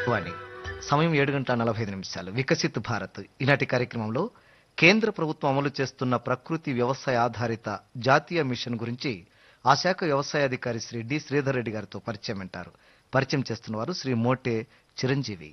ఆకాశవాణి సమయం ఏడు గంటల నలభై ఐదు నిమిషాలు వికసిత్ భారత్ ఈనాటి కార్యక్రమంలో కేంద్ర ప్రభుత్వం అమలు చేస్తున్న ప్రకృతి వ్యవసాయ ఆధారిత జాతీయ మిషన్ గురించి ఆ శాఖ వ్యవసాయ అధికారి శ్రీ డి శ్రీధర్ రెడ్డి గారితో పరిచయం వింటారు పరిచయం చేస్తున్నవారు శ్రీ మోటే చిరంజీవి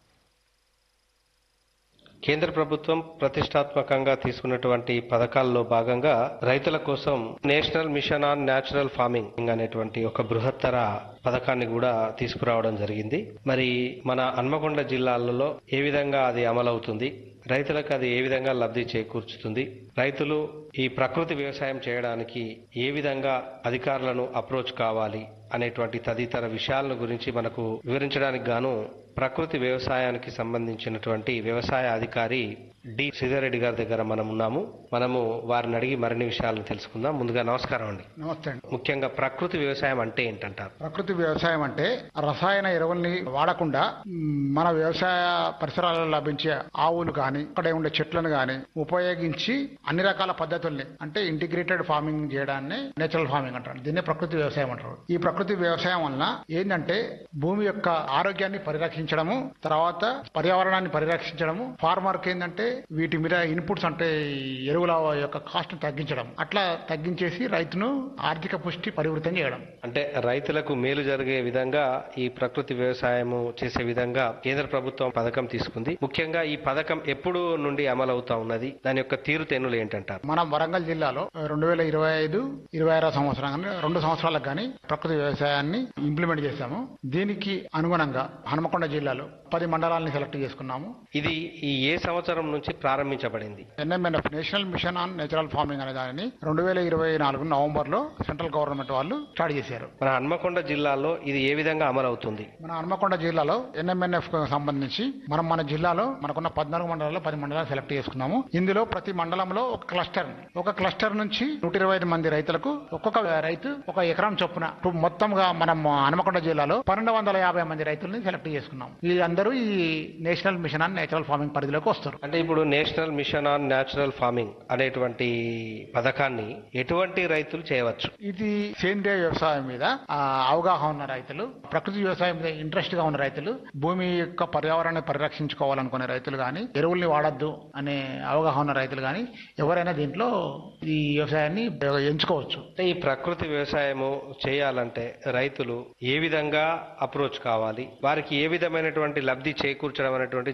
కేంద్ర ప్రభుత్వం ప్రతిష్టాత్మకంగా తీసుకున్నటువంటి పథకాల్లో భాగంగా రైతుల కోసం national mission on natural farming అనేటువంటి ఒక బృహత్తర పథకాన్ని కూడా తీసుకురావడం జరిగింది మరి మన హన్మకొండ జిల్లాలలో ఏ విధంగా అది అమలవుతుంది రైతులకు అది ఏ విధంగా లబ్ధి చేకూర్చుతుంది రైతులు ఈ ప్రకృతి వ్యవసాయం చేయడానికి ఏ విధంగా అధికారులను అప్రోచ్ కావాలి అనేటువంటి తదితర విషయాలను గురించి మనకు వివరించడానికి గాను ప్రకృతి వ్యవసాయానికి సంబంధించినటువంటి వ్యవసాయ అధికారి డి శ్రీధర్ గారి దగ్గర మనం ఉన్నాము మనము వారిని అడిగి మరిన్ని విషయాలను తెలుసుకుందాం ముందుగా నమస్కారం అండి నమస్తే అండి ముఖ్యంగా ప్రకృతి వ్యవసాయం అంటే ఏంటంటారు ప్రకృతి వ్యవసాయం అంటే రసాయన ఎరువుల్ని వాడకుండా మ్, మన వ్యవసాయ పరిసరాలలో లభించే ఆవులు కానీ అక్కడే ఉండే చెట్లను కానీ ఉపయోగించి అన్ని రకాల పద్ధతుల్ని అంటే ఇంటిగ్రేటెడ్ ఫార్మింగ్ చేయడాన్ని నేచురల్ ఫార్మింగ్ అంటారు దీన్నే ప్రకృతి వ్యవసాయం అంటారు ఈ ప్రకృతి వ్యవసాయం వలన ఏంటంటే భూమి యొక్క ఆరోగ్యాన్ని పరిరక్షించడము తర్వాత పర్యావరణాన్ని పరిరక్షించడము ఫార్మర్ కి ఏంటంటే వీటి మీద ఇన్పుట్స్ అంటే ఈ ఎరువుల యొక్క కాస్ట్ తగ్గించడం అట్లా తగ్గించేసి రైతును ఆర్థిక పుష్టి పరివృతం చేయడం అంటే రైతులకు మేలు జరిగే విధంగా ఈ ప్రకృతి వ్యవసాయము చేసే విధంగా కేంద్ర ప్రభుత్వం పథకం తీసుకుంది ముఖ్యంగా ఈ పథకం ఎప్పుడు నుండి అమలవుతా ఉన్నది దాని యొక్క తీరుతెన్నులు ఏంటంటారు మనం వరంగల్ జిల్లాలో రెండు వేల ఇరవై ఐదు ఇరవై ఆరో సంవత్సరం కానీ రెండు సంవత్సరాలకు కానీ ప్రకృతి వ్యవసాయాన్ని ఇంప్లిమెంట్ చేశాము దీనికి అనుగుణంగా హనుమకొండ జిల్లాలో పది మండలాలని సెలెక్ట్ చేసుకున్నాము ఇది ఈ ఏ సంవత్సరం నుంచి ప్రారంభించబడింది NMNF national mission on natural farming అనే దానిని రెండు వేల ఇరవై నాలుగు నవంబర్ లో సెంట్రల్ గవర్నమెంట్ వాళ్ళు స్టార్ట్ చేశారు మన హన్మకొండ జిల్లాలో ఇది ఏ విధంగా అమలవుతుంది మన హనుమకొండ జిల్లాలో ఎన్ఎంఎన్ఎఫ్ కు సంబంధించి మనం మన జిల్లాలో మనకున్న పద్నాలుగు మండలాల్లో పది మండలాలు సెలెక్ట్ చేసుకున్నాము ఇందులో ప్రతి మండలంలో ఒక క్లస్టర్ ఒక క్లస్టర్ నుంచి నూట ఇరవై ఐదు మంది రైతులకు ఒక్కొక్క రైతు ఒక ఎకరం చొప్పున ఇప్పుడు మొత్తంగా మనం హనుమకొండ జిల్లాలో పన్నెండు వందల యాభై మంది రైతుల్ని సెలెక్ట్ చేసుకున్నాం వీళ్ళందరూ ఈ national mission on natural farming పరిధిలోకి వస్తారు అంటే ఇప్పుడు national mission on natural farming అనేటువంటి పథకాన్ని ఎటువంటి రైతులు చేయవచ్చు ఇది సేంద్రియ వ్యవసాయం మీద ఆ, అవగాహన ఉన్న రైతులు ప్రకృతి వ్యవసాయం మీద ఇంట్రెస్ట్ గా ఉన్న రైతులు భూమి యొక్క పర్యావరణాన్ని పరిరక్షించుకోవాలనుకునే రైతులు కానీ ఎరువుల్ని వాడద్దు అనే అవగాహన ఉన్న రైతులు కానీ ఎవరైనా దీంట్లో ఈ వ్యవసాయాన్ని ఎంచుకోవచ్చు అంటే ఈ ప్రకృతి వ్యవసాయము చేయాలంటే రైతులు ఏ విధంగా అప్రోచ్ కావాలి వారికి ఏ విధమైనటువంటి లబ్ధి చేకూర్చడం అనేటువంటి